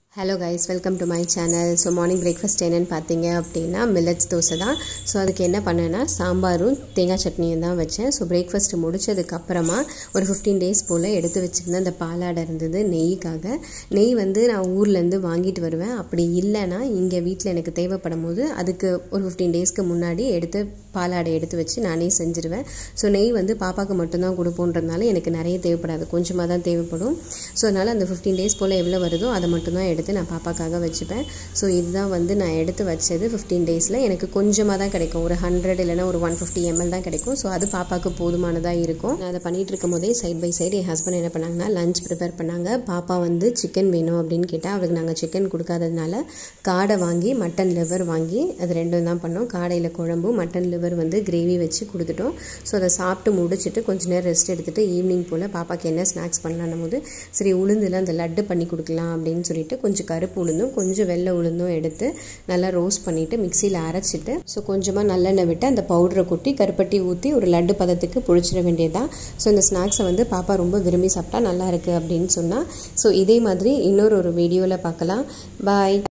hello guys welcome to my channel so morning breakfast என்னென்னு பார்த்தீங்க அப்படின்னா மில்லட்ஸ் தோசை தான் ஸோ அதுக்கு என்ன பண்ணேன்னா சாம்பாரும் தேங்காய் சட்னியும் தான் வச்சேன் ஸோ பிரேக்ஃபாஸ்ட் முடிச்சதுக்கப்புறமா ஒரு ஃபிஃப்டீன் டேஸ் போல் எடுத்து வச்சுருந்தேன் அந்த பாலாடை இருந்தது நெய்க்காக நெய் வந்து நான் ஊர்லேருந்து வாங்கிட்டு வருவேன் அப்படி இல்லைன்னா இங்கே வீட்டில் எனக்கு தேவைப்படும் போது அதுக்கு ஒரு ஃபிஃப்டீன் டேஸ்க்கு முன்னாடி எடுத்து பாலாடை எடுத்து வச்சு நானே செஞ்சுருவேன் ஸோ நெய் வந்து பாப்பாவுக்கு மட்டும்தான் கொடுப்போன்றதுனால எனக்கு நிறைய தேவைப்படாது கொஞ்சமாக தான் தேவைப்படும் ஸோ அதனால் அந்த ஃபிஃப்டீன் டேஸ் போல் எவ்வளோ வருதோ அதை மட்டும்தான் எடுத்து நான் பாப்பாக்காக வச்சுப்பேன் ஸோ இதுதான் வந்து நான் எடுத்து வச்சது ஃபிஃப்டீன் டேஸில் எனக்கு கொஞ்சமாக தான் கிடைக்கும் ஒரு ஹண்ட்ரட் இல்லைனா ஒரு ஒன் ஃபிஃப்டி எம்எல் தான் கிடைக்கும் ஸோ அது பாப்பாவுக்கு போதுமானதாக இருக்கும் நான் அதை பண்ணிகிட்டு இருக்கும் போதே சைட் பை சைடு என் ஹஸ்பண்ட் என்ன பண்ணாங்கன்னா லஞ்ச் ப்ரிப்பேர் பண்ணாங்க பாப்பா வந்து சிக்கன் வேணும் அப்படின்னு கேட்டால் அவருக்கு நாங்கள் சிக்கன் கொடுக்காததுனால காடை வாங்கி மட்டன் லிவர் வாங்கி அது ரெண்டும் தான் பண்ணோம் காடையில் குழம்பும் மட்டன் லிவர் வந்து கிரேவி வச்சு கொடுத்துட்டோம் ஸோ அதை சாப்பிட்டு முடிச்சுட்டு கொஞ்ச நேரம் ரெஸ்ட் எடுத்துகிட்டு ஈவினிங் போல் பாப்பாக்கு என்ன ஸ்நாக்ஸ் பண்ணலான்னும் போது சரி உளுந்தில் அந்த லட்டு பண்ணி கொடுக்கலாம் அப்படின்னு சொல்லிட்டு கொஞ்சம் கருப்பு உளுந்தும் கொஞ்சம் வெள்ளை உளுந்தும் எடுத்து நல்லா ரோஸ்ட் பண்ணிவிட்டு மிக்சியில் அரைச்சிட்டு ஸோ கொஞ்சமாக நல்லெண்ணெய் விட்டு அந்த பவுடரை கொட்டி கருப்பட்டி ஊற்றி ஒரு லட்டு பதத்துக்கு பொழிச்சிட வேண்டியதுதான் ஸோ இந்த ஸ்நாக்ஸை வந்து பாப்பா ரொம்ப விரும்பி சாப்பிட்டா நல்லா இருக்குது அப்படின்னு சொன்னால் ஸோ இதே மாதிரி இன்னொரு ஒரு வீடியோவில் பார்க்கலாம் பாய்